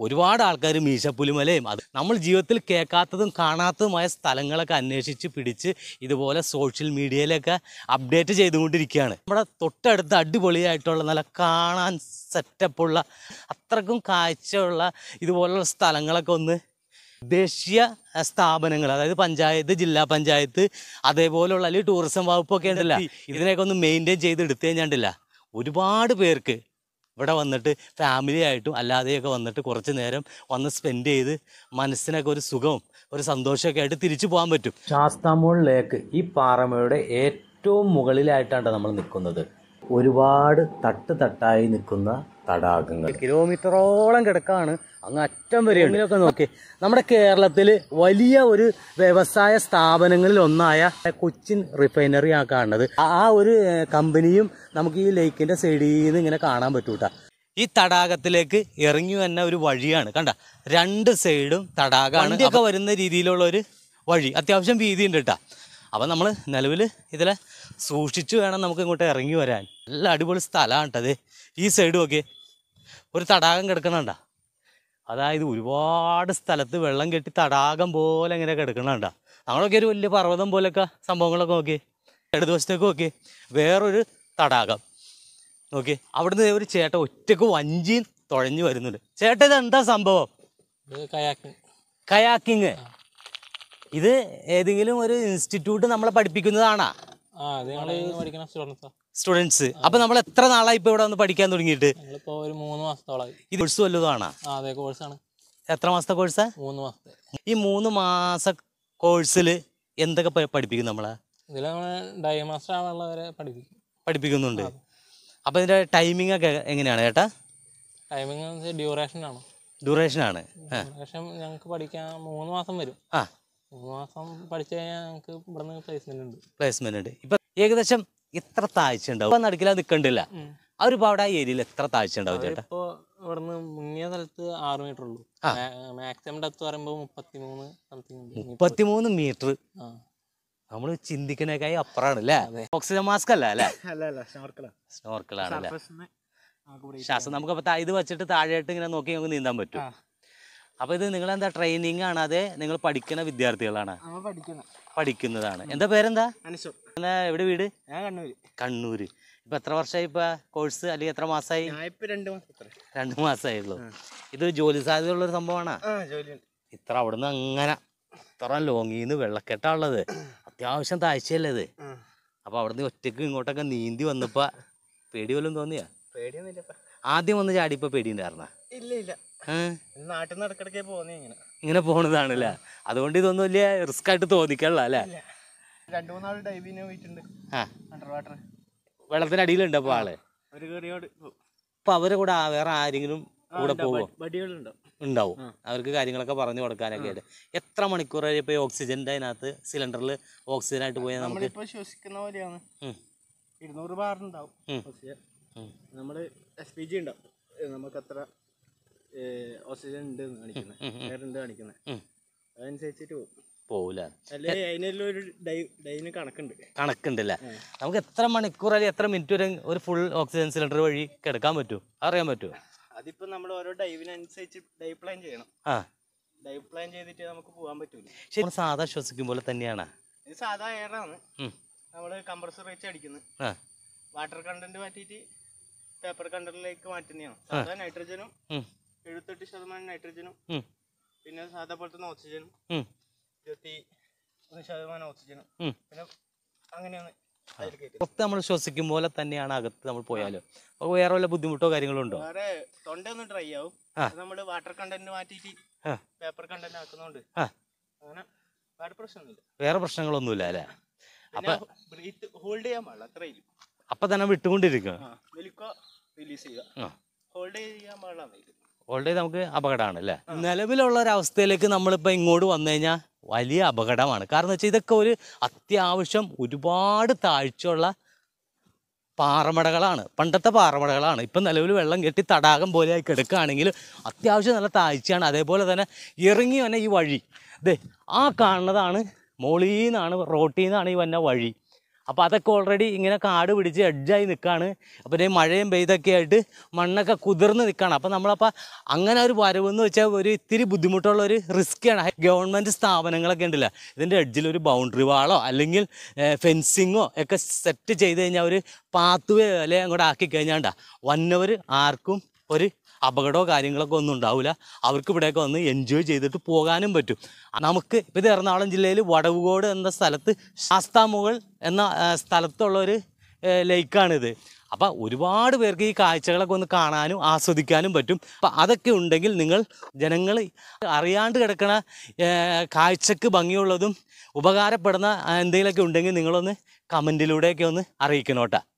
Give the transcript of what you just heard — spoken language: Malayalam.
ഒരുപാട് ആൾക്കാർ മീശപ്പുലിമലയും അത് നമ്മൾ ജീവിതത്തിൽ കേൾക്കാത്തതും കാണാത്തതുമായ സ്ഥലങ്ങളൊക്കെ അന്വേഷിച്ച് പിടിച്ച് ഇതുപോലെ സോഷ്യൽ മീഡിയയിലൊക്കെ അപ്ഡേറ്റ് ചെയ്തുകൊണ്ടിരിക്കുകയാണ് നമ്മുടെ തൊട്ടടുത്ത് അടിപൊളിയായിട്ടുള്ള നല്ല കാണാൻ സെറ്റപ്പുള്ള അത്രക്കും കാഴ്ചയുള്ള ഇതുപോലുള്ള സ്ഥലങ്ങളൊക്കെ ഒന്ന് ദേശീയ സ്ഥാപനങ്ങൾ അതായത് പഞ്ചായത്ത് ജില്ലാ പഞ്ചായത്ത് അതേപോലുള്ള അല്ലെങ്കിൽ ടൂറിസം വകുപ്പൊക്കെ ഉണ്ടല്ല ഇതിനെയൊക്കെ ഒന്ന് മെയിൻറ്റെയിൻ ചെയ്ത് എടുത്തു കഴിഞ്ഞാണ്ടില്ല ഒരുപാട് പേർക്ക് ഇവിടെ വന്നിട്ട് ഫാമിലി ആയിട്ടും അല്ലാതെയൊക്കെ വന്നിട്ട് കുറച്ച് നേരം വന്ന് സ്പെൻഡ് ചെയ്ത് മനസ്സിനൊക്കെ ഒരു സുഖവും ഒരു സന്തോഷമൊക്കെ ആയിട്ട് തിരിച്ചു പോകാൻ പറ്റും ശാസ്താമോൾ ലേക്ക് ഈ പാറമയുടെ ഏറ്റവും മുകളിലായിട്ടാണ് നമ്മൾ നിൽക്കുന്നത് ഒരുപാട് തട്ട് തട്ടായി നിൽക്കുന്ന തടാകങ്ങൾ കിലോമീറ്ററോളം കിടക്കാണ് അങ്ങ് അറ്റം വരെ ഇങ്ങനെയൊക്കെ നോക്കി നമ്മുടെ കേരളത്തിൽ വലിയ ഒരു വ്യവസായ സ്ഥാപനങ്ങളിൽ ഒന്നായ കൊച്ചിൻ റിഫൈനറി ആ കാണുന്നത് ആ ഒരു ഏഹ്, കമ്പനിയും നമുക്ക് ഈ ലേക്കിന്റെ സൈഡിൽ നിന്ന് ഇങ്ങനെ കാണാൻ പറ്റൂട്ട ഈ തടാകത്തിലേക്ക് ഇറങ്ങി വന്ന ഒരു വഴിയാണ് കണ്ട രണ്ട് സൈഡും തടാകമാണ് വണ്ടിയൊക്കെ വരുന്ന രീതിയിലുള്ള ഒരു വഴി അത്യാവശ്യം വീതി ഉണ്ട് കേട്ടാ അപ്പം നമ്മൾ നിലവിൽ ഇതിലെ സൂക്ഷിച്ചു വേണം നമുക്ക് ഇങ്ങോട്ട് ഇറങ്ങി വരാൻ നല്ല അടിപൊളി സ്ഥലമാണ് കേട്ടത് ഈ സൈഡ് നോക്കി ഒരു തടാകം കിടക്കണണ്ട അതായത് ഒരുപാട് സ്ഥലത്ത് വെള്ളം കെട്ടി തടാകം പോലെ ഇങ്ങനെ കിടക്കണണ്ട നമ്മളൊക്കെ ഒരു വലിയ പർവ്വതം പോലെയൊക്കെ സംഭവങ്ങളൊക്കെ നോക്കി ഇടതുവശത്തേക്ക് നോക്കി വേറൊരു തടാകം നോക്കി അവിടുന്ന് ഒരു ചേട്ടൻ ഒറ്റക്ക് വഞ്ചിയും തുഴഞ്ഞു വരുന്നുണ്ട് ചേട്ടൻ ഇത് എന്താ സംഭവം ഇത് കയാക്കിങ് കയാക്കിങ് ഇത് ഏതെങ്കിലും ഒരു ഇൻസ്റ്റിറ്റ്യൂട്ട് നമ്മളെ പഠിപ്പിക്കുന്നതാണാ ആ അത് ഞങ്ങൾ പഠിക്കുന്ന സ്റ്റുഡൻസാ സ്റ്റുഡൻസ് അപ്പൊ നമ്മൾ എത്ര നാളായി ഇപ്പൊ ഇവിടെ വന്ന് പഠിക്കാൻ തുടങ്ങിയിട്ട് ഞങ്ങളിപ്പോ ഒരു മൂന്ന് മാസത്തോളായി ഇത് കോഴ്സ് വല്ലതുമാണോ ആ അതെ കോഴ്സാണ് എത്ര മാസത്തെ കോഴ്സാ മൂന്ന് മാസത്തെ ഈ മൂന്ന് മാസ കോഴ്സിൽ എന്തൊക്കെ പ- പഠിപ്പിക്കും നമ്മളെ ഇതിൽ നമ്മൾ ഡൈ മാസ്റ്റർ ആവാനുള്ളവരെ പഠിപ്പിക്കും പഠിപ്പിക്കുന്നുണ്ട് അപ്പൊ ഇതിന്റെ ടൈമിംഗ് ഒക്കെ എങ്ങനെയാണ് ചേട്ടാ ടൈമിങ് ഡ്യൂറേഷൻ ആണ് ഡ്യൂറേഷൻ ആണ് ആ. ഡ്യൂറേഷൻ ഞങ്ങൾക്ക് പഠിക്കാൻ മൂന്ന് മാസം വരും ആ മൂന്ന് മാസം പഠിച്ചു കഴിഞ്ഞാൽ ഞങ്ങൾക്ക് ഇവിടുന്ന് പ്ലേസ്മെന്റ് ഉണ്ട് പ്ലേസ്മെന്റ് ഉണ്ട് ഇപ്പൊ ഏകദേശം എത്ര താഴ്ച ഉണ്ടാവും ഇപ്പൊ നടുക്കില നിൽക്കണ്ടില്ല ആ ഒരു അവിടെ ആ ഏരിയയിൽ എത്ര താഴ്ച ഉണ്ടാവും ചേട്ടാ ഇപ്പോ ഇവിടുന്ന് മുങ്ങിയ സ്ഥലത്ത് ആറ് മീറ്റർ ഉള്ളൂ മാക്സിമം ഡെപ്ത് പറയുമ്പോൾ മുപ്പത്തി മൂന്ന് സംതിങ് ഉണ്ട് മുപ്പത്തിമൂന്ന് മീറ്റർ ആ നമ്മൾ ചിന്തിക്കണേക്കായി അപ്പുറമാണ് അല്ലേ ഓക്സിജൻ മാസ്ക് അല്ല അല്ലേ അല്ല അല്ല സ്നോർക്കല സ്നോർക്കലാണ് അല്ലേ സർഫസിന് നമുക്ക് breathe ശ്വാസം നമുക്ക് അപ്പൊ ഇത് വെച്ചിട്ട് താഴെയായിട്ട് ഇങ്ങനെ നോക്കി നമുക്ക് നീന്താൻ പറ്റും ആ. അപ്പൊ ഇത് നിങ്ങൾ എന്താ ട്രെയിനിങ് ആണ് അതെ നിങ്ങൾ പഠിക്കുന്ന വിദ്യാർത്ഥികളാണ് നമ്മൾ പഠിക്കുന്ന പഠിക്കുന്നതാണ് എന്താ പേരെന്താ അനുസോ അല്ല എവിടെ വീട് ഞാൻ കണ്ണൂര് കണ്ണൂര് ഇപ്പൊ എത്ര വർഷമായി ഇപ്പൊ കോഴ്സ് അല്ലെങ്കിൽ എത്ര മാസമായി ഞാൻ ഇപ്പൊ രണ്ട് മാസം എത്ര രണ്ട് മാസമായുള്ളൂ ഇത് ജോലി സാധ്യതയുള്ള ഒരു സംഭവമാണ് ആ ജോലിയുണ്ട് ഇത്ര അവിടുന്ന് അങ്ങനെ ഇത്ര ലോങ്ങിന്ന് വെള്ളക്കെട്ടാ ഉള്ളത് അത്യാവശ്യം താഴ്ചയല്ലേ ഇത് ആ. അപ്പൊ അവിടുന്ന് ഒറ്റക്ക് ഇങ്ങോട്ടൊക്കെ നീന്തി വന്നപ്പോ പേടി വല്ലതും തോന്നിയാ പേടിയൊന്നുമില്ലപ്പ ആദ്യം വന്ന് ചാടിയപ്പോ പേടിയുണ്ടായിരുന്ന ഇല്ല ഇല്ല നാട്ടിൽ നിന്ന് ഇടക്കിടക്കേ പോകുന്നേ ഇങ്ങനെ ഇങ്ങനെ പോണതാണല്ലേ അതുകൊണ്ട് ഇതൊന്നും വലിയ റിസ്ക് ആയിട്ട് തോന്നിക്കല്ല അല്ലേ ഇല്ല രണ്ടു മൂന്നാൾ ഡൈവിന് പോയിട്ടുണ്ട് ആ അണ്ടർ വാട്ടർ വെള്ളത്തിനടിയിലുണ്ട് അപ്പൊ ആള് ഒരു കയറിയോട് അപ്പൊ അവരെ കൂടെ ആ- വേറെ ആരെങ്കിലും കൂടെ പോകുമോ വടികളുണ്ടാവും ഉണ്ടാവും അവർക്ക് കാര്യങ്ങളൊക്കെ പറഞ്ഞു കൊടുക്കാനൊക്കെ ആയിട്ട് എത്ര മണിക്കൂർ ഇപ്പൊ ഈ ഓക്സിജന്റെ അതിനകത്ത് സിലിണ്ടറിൽ ഓക്സിജൻ ആയിട്ട് പോയാൽ നമുക്ക് നമ്മളിപ്പോ ശ്വസിക്കുന്ന പോലെയാണ് ഉം. ഇരുന്നൂറ് ബാറുണ്ടാവും ഉം. ഓക്സിജൻ ഉം. നമ്മൾ എസ് പി ജി ഉണ്ടാവും ഏ, നമുക്ക് അത്ര ഓക്സിജൻ ഉണ്ട് എന്ന് കാണിക്കുന്നത് എയർ ഉണ്ട് കാണിക്കുന്നത് ഉം. അതനുസരിച്ചിട്ട് പോകും പോവില്ല അല്ലെ അതിനെല്ലാം ഒരു ഡൈ ഡൈന് കണക്കുണ്ട് കണക്കുണ്ടല്ലേ നമുക്ക് എത്ര മണിക്കൂർ അല്ലെങ്കിൽ എത്ര മിനിറ്റ് വരെ ഒരു ഫുൾ ഓക്സിജൻ സിലിണ്ടർ വഴി കിടക്കാൻ പറ്റും അറിയാൻ പറ്റുമോ അതിപ്പോ നമ്മൾ ഓരോ ഡൈവിനനുസരിച്ച് ഡൈ പ്ലാൻ ചെയ്യണം ആ ഡൈ പ്ലാൻ ചെയ്തിട്ട് നമുക്ക് പോകാൻ പറ്റൂല ശരി നമ്മൾ സാധാ ശ്വസിക്കും പോലെ തന്നെയാണ് ഇത് സാധാ എയറാണ് ഉം. നമ്മൾ കംപ്രസർ വെച്ച് അടിക്കുന്നത് ആ വാട്ടർ കണ്ടന്റ് മാറ്റിയിട്ട് പേപ്പർ കണ്ടന്റിലേക്ക് മാറ്റുന്നതാണ് സാധാ നൈട്രജനും ഉം. എഴുപത്തെട്ട് ശതമാനം നൈട്രജനും ഉം. പിന്നെ സാധാ പോലത്തെ തന്നെ ഓക്സിജനും ഉം. ഇരുപത്തി ഒന്ന് ശതമാനം ഓക്സിജനും ഉം. പിന്നെ അങ്ങനെയാണ് അതിൽ കയറ്റി പുറത്ത് നമ്മൾ ശ്വസിക്കും പോലെ തന്നെയാണ് അകത്ത് നമ്മൾ പോയാലും അപ്പോൾ വേറെ വല്ല ബുദ്ധിമുട്ടോ കാര്യങ്ങളോ ഉണ്ടോ വേറെ തൊണ്ട ഒന്ന് ഡ്രൈ ആവും ആ. നമ്മൾ വാട്ടർ കണ്ടന്റ് മാറ്റിയിട്ട് ആ. പേപ്പർ കണ്ടന്റ് ആക്കുന്നതുകൊണ്ട് ആ. അങ്ങനെ വേറെ പ്രശ്നമൊന്നുമില്ല വേറെ പ്രശ്നങ്ങളൊന്നുമില്ല അല്ലേ പിന്നെ ബ്രീത്ത് ഹോൾഡ് ചെയ്യാൻ പാടില്ല അത്രയും അപ്പം തന്നെ വിട്ടുകൊണ്ടിരിക്കുക ആ വലിക്കോ റിലീസ് ചെയ്യുക ആ ഹോൾഡ് ചെയ്യാൻ പാടില്ല ഇത് ഓൾറെഡി നമുക്ക് അപകടമാണ് അല്ലേ നിലവിലുള്ള ഒരു അവസ്ഥയിലേക്ക് നമ്മളിപ്പോൾ ഇങ്ങോട്ട് വന്നു കഴിഞ്ഞാൽ വലിയ അപകടമാണ് കാരണം എന്ന് വെച്ചാൽ ഇതൊക്കെ ഒരു അത്യാവശ്യം ഒരുപാട് താഴ്ചയുള്ള പാറമടകളാണ് പണ്ടത്തെ പാറമടകളാണ് ഇപ്പം നിലവിൽ വെള്ളം കെട്ടി തടാകം പോലെ ആയി കിടക്കുകയാണെങ്കിൽ അത്യാവശ്യം നല്ല താഴ്ചയാണ് അതേപോലെ തന്നെ ഇറങ്ങി വന്ന ഈ വഴി ദേ ആ കാണുന്നതാണ് മോളിൽ നിന്നാണ് റോട്ടിൽ നിന്നാണ് ഈ വന്ന വഴി അപ്പോൾ അതൊക്കെ ഓൾറെഡി ഇങ്ങനെ കാട് പിടിച്ച് എഡ്ജായി നിൽക്കുകയാണ് അപ്പോൾ ഇതേ മഴയും പെയ്തൊക്കെ ആയിട്ട് മണ്ണൊക്കെ കുതിർന്ന് നിൽക്കുകയാണ് അപ്പോൾ നമ്മളപ്പോൾ അങ്ങനെ ഒരു വരവെന്ന് വെച്ചാൽ ഒരു ഇത്തിരി ബുദ്ധിമുട്ടുള്ള ഒരു റിസ്ക്കാണ് ഗവൺമെൻറ് സ്ഥാപനങ്ങളൊക്കെ ഉണ്ടല്ലോ ഇതിൻ്റെ എഡ്ജിൽ ഒരു ബൗണ്ടറി വാളോ അല്ലെങ്കിൽ ഫെൻസിങ്ങോ ഒക്കെ സെറ്റ് ചെയ്ത് കഴിഞ്ഞാൽ ഒരു പാത്തുവേ അല്ലെ അങ്ങോട്ട് ആക്കി കഴിഞ്ഞാണ്ടാ വന്നവർ ആർക്കും ഒരു അപകടമോ കാര്യങ്ങളൊക്കെ ഒന്നും ഉണ്ടാവില്ല അവർക്ക് ഇവിടെയൊക്കെ വന്ന് എൻജോയ് ചെയ്തിട്ട് പോകാനും പറ്റും നമുക്ക് ഇപ്പോൾ ഇത് എറണാകുളം ജില്ലയിൽ വടവുകോട് എന്ന സ്ഥലത്ത് ശാസ്താമുകൾ എന്ന ആ, സ്ഥലത്തുള്ള ഒരു ലേക്കാണിത് അപ്പോൾ ഒരുപാട് പേർക്ക് ഈ കാഴ്ചകളൊക്കെ ഒന്ന് കാണാനും ആസ്വദിക്കാനും പറ്റും അപ്പം അതൊക്കെ ഉണ്ടെങ്കിൽ നിങ്ങൾ ജനങ്ങൾ അറിയാണ്ട് കിടക്കണ ഏ, കാഴ്ചക്ക് ഭംഗിയുള്ളതും ഉപകാരപ്പെടുന്ന ആ, എന്തെങ്കിലുമൊക്കെ ഉണ്ടെങ്കിൽ നിങ്ങളൊന്ന് കമൻറ്റിലൂടെയൊക്കെ ഒന്ന് അറിയിക്കണം കേട്ടോ